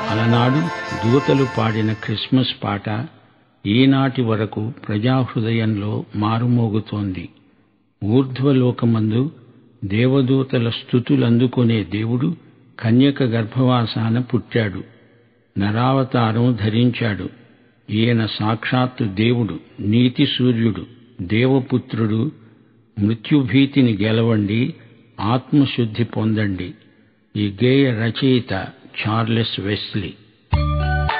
అలనాడు దూతలు పాడిన క్రిస్మస్ పాట ఈనాటి వరకు ప్రజాహృదయంలో మారుమోగుతోంది ఊర్ధ్వలోకమందు దేవదూతల స్థుతులందుకునే దేవుడు కన్యక గర్భవాసాన పుట్టాడు నరావతారం ధరించాడు ఈయన సాక్షాత్తు దేవుడు నీతి సూర్యుడు దేవపుత్రుడు మృత్యుభీతిని గెలవండి ఆత్మశుద్ధి పొందండి ఈ గేయ రచయిత చార్లెస్ వెస్లీ